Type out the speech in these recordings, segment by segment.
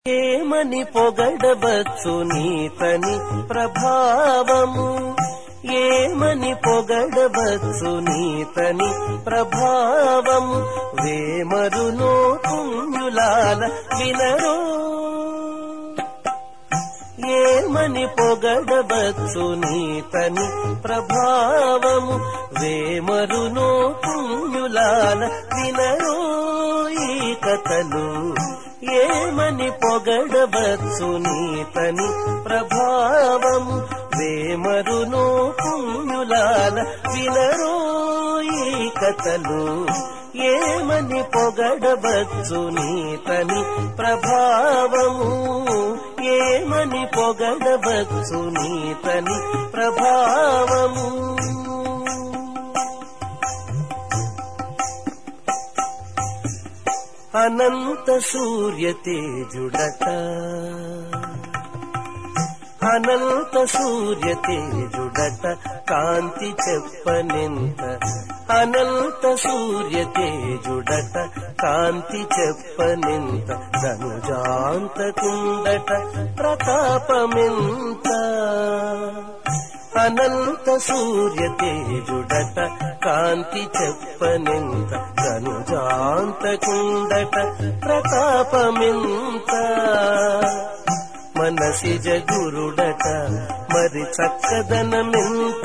ఏమని పొగడవచ్చు నీతని ప్రభావము ఏమని పొగడవచ్చు నీతని ప్రభావము వేమరునో పుణ్యులాల వినరో ఏమని పొగడవచ్చు నీతని ప్రభావము వేమరునో పుణ్యులాల వినరో ఈ కథలు ఏమని పొగడవచ్చు నీతని ప్రభావము వేమరునో పుణ్యులాల వినరో ఈ కథలు ఏమని పొగడవచ్చు నీతని ప్రభావము ఏమని పొగడవచ్చు నీతని ప్రభావము అనంత సూర్య తేజుడట అనంత సూర్య తేజుడట కాంతి చెప్పనింత అనంత సూర్య తేజుడట కాంతి చెప్పనింత ధనుజాంతకుండట ప్రతాపమింత అనంత సూర్య తేజుడట కాంతి చెప్పనింత ధనుజాంతకుండట ప్రతాపమింత మనసిజ గురుడట మరి చక్కదనమింత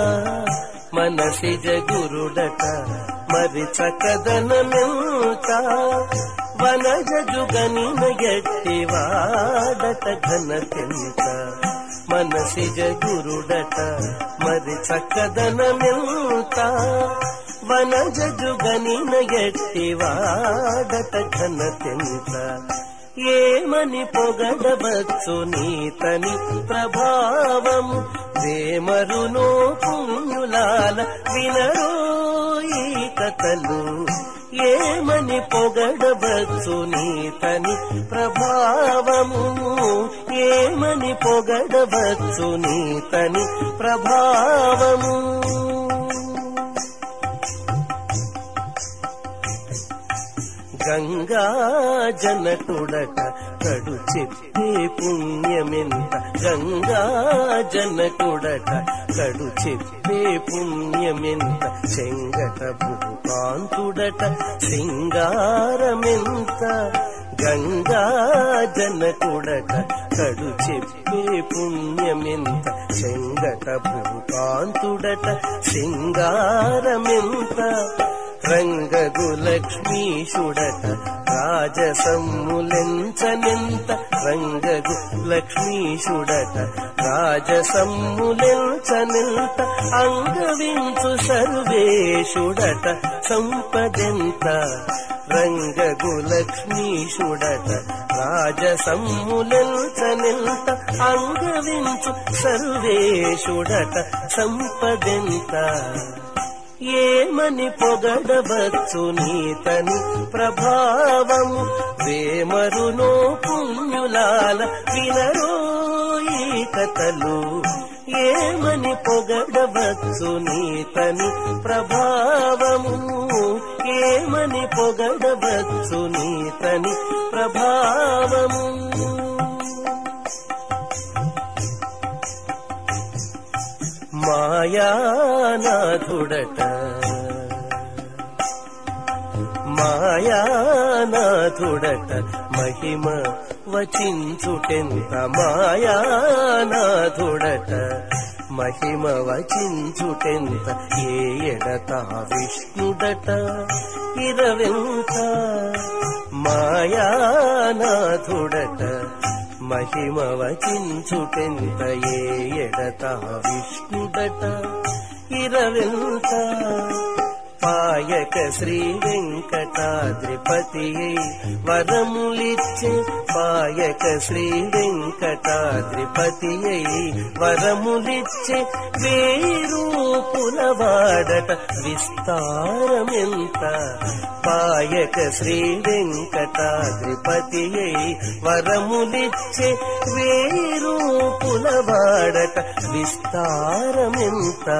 మనసిజ గురుడట మరి చక్కదనమింత వనజ జుగనిన ఎట్టి వాడట ఘనతింత మనసిజ గురుడట మరి చక్కదనమింత వనజ జుగనిన ఎట్టి వాడట ఘనతింత ఏమని పొగడవచ్చు నీతని ప్రభావము వేమరునో పుణ్యులాల వినరో ఈ కథలు ఏమని పొగడవచ్చు నీతని ప్రభావము ఏమని పొగడవచ్చు నీతని ప్రభావము గంగా జనకుడట కడు చెప్పే పుణ్యమెంత గంగా జనకుడట కడు చెప్పే పుణ్యమెంత చెంగట భూకాంతుడట సింగారమెంత గంగా జనకుడట కడు చెప్పే పుణ్యమెంత చెంగట భూకాంతుడట సింగారమెంత రంగగు లక్ష్మీషుడట రాజసమ్ములెంచనెంత రంగగు లక్ష్మీషుడట రాజసమ్ములెంచనెంత అంగవించు సర్వేషుడట సంపదెంత రంగగు లక్ష్మీషుడట రాజసమ్ములెంచనెంత అంగవించు సర్వేషుడట సంపదెంత ఏమని పొగడవచ్చు నీతని ప్రభావము వేమరునో పుణ్యులాల వినరో ఈ కథలు ఏమని పొగడవచ్చు నీతని ప్రభావము ఏమని పొగడవచ్చు నీతని ప్రభావము మాయానాథుడట మాయానాథుడట మహిమ వచించుటెంత మాయానాథుడట మహిమ వచించుటెంత ఏ ఎడత విష్ణుడట ఇరవెంత మాయానాథుడట మహిమ వచించుటెంత ఏ ఎడత విష్ణుడట ఇరవెంత పాయక శ్రీ వెంకటాద్రిపతి వరములిచ్చే పాయక శ్రీ వెంకటాద్రిపతి వరములిచ్చే వేరూపుల వాడట విస్తారమెంత పాయక శ్రీ వెంకటాద్రిపతి వరములిచ్చే వేరూపుల వాడట విస్తారమెంత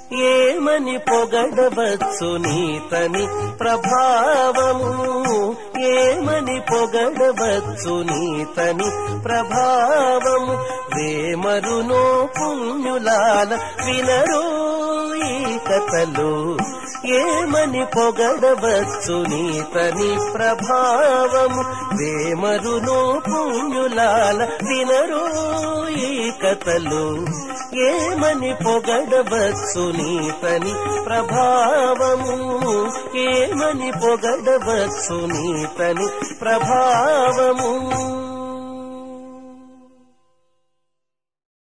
ఏమని పొగడవచ్చు నీతని ప్రభావము ఏమని పొగడవచ్చు నీతని ప్రభావము వేమరునో పుణ్యులాల వినరో ఈ కథలు ఏమని పొగడవచ్చు నీతని ప్రభావము వేమరునో పుణ్యులాల వినరో ఈ కథలు ఏమని పొగడవచ్చు నీతని ప్రభావము ఏమని పొగడవచ్చు నీతని ప్రభావము